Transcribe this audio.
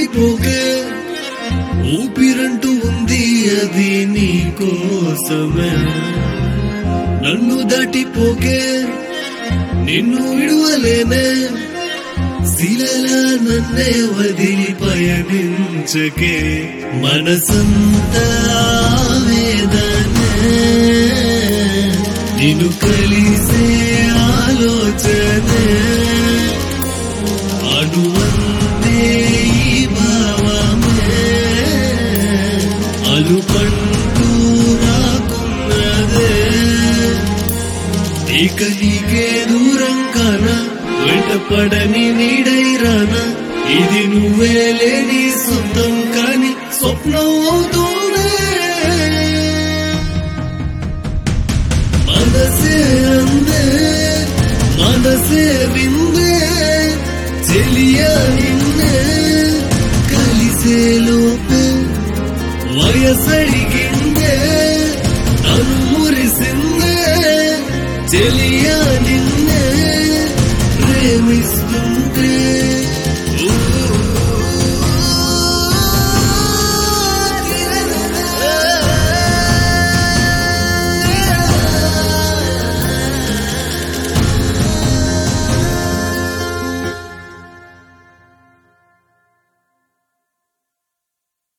దాటిపోకే ఊపిరంటూ ఉంది అది నీ కోసమే నన్ను దాటిపోకే నిన్ను విడువలేనే శిలలా నన్నే వదిలి పయనించకే మనసంతా వేదనే నిన్ను కలిసే ఆలోచనే అడువందే ఈ భావమే అలుపంటూ రాకున్నదే ఇక నీకే దూరం కానా వెంటపడని నీడై రానా ఇది నువ్వే లేని సొంతం కాని స్వప్నం అవుతూనే మనసే అందే మనసే విందే చెలియా నిన్నే కలిసే లోపే వయసడిగిందే నన్ను మురిసిందే చెలి